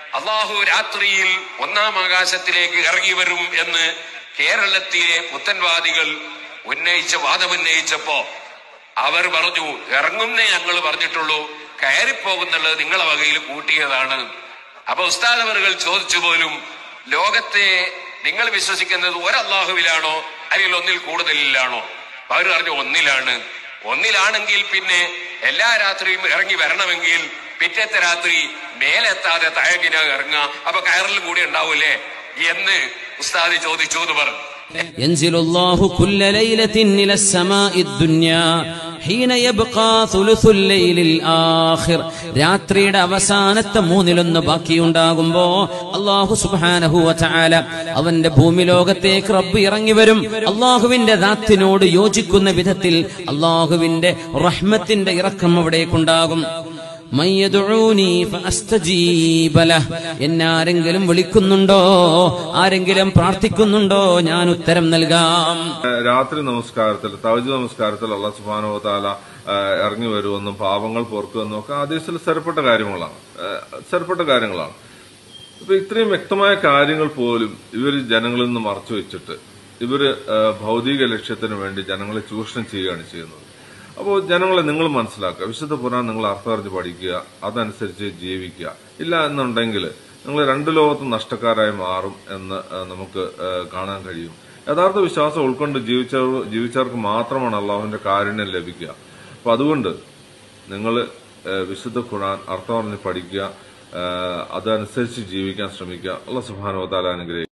അള്ളാഹു രാത്രിയിൽ ഒന്നാം ആകാശത്തിലേക്ക് ഇറങ്ങി വരും എന്ന് കേരളത്തിലെ പുത്തൻവാദികൾ ഉന്നയിച്ച വാദമുന്നയിച്ചപ്പോ അവർ പറഞ്ഞു ഇറങ്ങുന്നേ ഞങ്ങൾ പറഞ്ഞിട്ടുള്ളൂ കയറിപ്പോകുന്നുള്ളത് നിങ്ങളെ വകയിൽ കൂട്ടിയതാണ് അപ്പൊ ഉസ്താദ് അവറുകൾ ചോദിച്ചു പോലും ലോകത്തെ നിങ്ങൾ വിശ്വസിക്കുന്നത് ഒരല്ലാഹുവിലാണോ അല്ലെങ്കിൽ ഒന്നിൽ കൂടുതലിലാണോ അവർ പറഞ്ഞു ഒന്നിലാണ് ഒന്നിലാണെങ്കിൽ പിന്നെ എല്ലാ രാത്രിയും ഇറങ്ങി വരണമെങ്കിൽ പിറ്റത്തെ രാത്രി മേലെത്താതെ താഴെക്കിന ഇറങ്ങുക അപ്പൊ കയറിലും കൂടി ഉണ്ടാവൂലേ എന്ന് ഉസ്താദ് ചോദിച്ചു എന്ന് പറഞ്ഞു ينزل الله كل ليلة إلى السماء الدنيا حين يبقى ثلث الليل الآخر രാത്രിയുടെ അവസാനത്തെ മൂന്നിലൊന്ന് ബാക്കിയുണ്ടാകുമ്പോ അള്ളാഹു സുബാനഹു വചാല അവന്റെ ഭൂമി ലോകത്തേക്ക് റബ്ബ് ഇറങ്ങി വരും അള്ളാഹുവിന്റെ ദാത്തിനോട് യോജിക്കുന്ന വിധത്തിൽ അള്ളാഹുവിന്റെ റഹ്മത്തിന്റെ ഇറക്കം അവിടേക്കുണ്ടാകും മയ്യദുഊനി ഫഅസ്തജീബ ലഹ്. എന്നെ ആരെങ്കിലും വിളിക്കുന്നുണ്ടോ ആരെങ്കിലും പ്രാർത്ഥിക്കുന്നുണ്ടോ ഞാൻ ഉത്തരം നൽകാം ഏഹ് രാത്രി നമസ്കാരത്തിൽ തവജ് നമസ്കാരത്തിൽ അള്ളാഹ് സുബാനോ താല ഏഹ് ഇറങ്ങി വരുമെന്നും പാപങ്ങൾ പൊറുക്കുമെന്നും ഒക്കെ ആദേശത്തിൽ സ്ഥിരപ്പെട്ട കാര്യങ്ങളാണ് ഏഹ് സ്ഥിരപ്പെട്ട കാര്യങ്ങളാണ് ഇപ്പൊ ഇത്രയും വ്യക്തമായ കാര്യങ്ങൾ പോലും ഇവർ ജനങ്ങളിൽ നിന്ന് മറച്ചു വെച്ചിട്ട് ഇവര് ഏഹ് ഭൗതിക ലക്ഷ്യത്തിന് വേണ്ടി ജനങ്ങളെ ചൂഷണം ചെയ്യുകയാണ് ചെയ്യുന്നത് അപ്പോൾ ജനങ്ങളെ നിങ്ങൾ മനസ്സിലാക്കുക വിശുദ്ധ പുരാൻ നിങ്ങൾ അർത്ഥമറിഞ്ഞ് പഠിക്കുക അതനുസരിച്ച് ജീവിക്കുക ഇല്ല എന്നുണ്ടെങ്കിൽ നിങ്ങൾ രണ്ട് ലോകത്തും നഷ്ടക്കാരായി മാറും എന്ന് ഏഹ് നമുക്ക് ഏഹ് കാണാൻ കഴിയും യഥാർത്ഥ വിശ്വാസം ഉൾക്കൊണ്ട് ജീവിച്ചവർ ജീവിച്ചവർക്ക് മാത്രമാണ് അള്ളാഹുവിന്റെ കാരുണ്യം ലഭിക്കുക അപ്പൊ അതുകൊണ്ട് നിങ്ങൾ വിശുദ്ധ ഖുർആൻ അർത്ഥം പറഞ്ഞ് പഠിക്കുക ഏഹ് അതനുസരിച്ച് ജീവിക്കാൻ ശ്രമിക്കുക അള്ളാഹ് സുബ്ഹാനഹു വ തആല അനുഗ്രഹിക്കും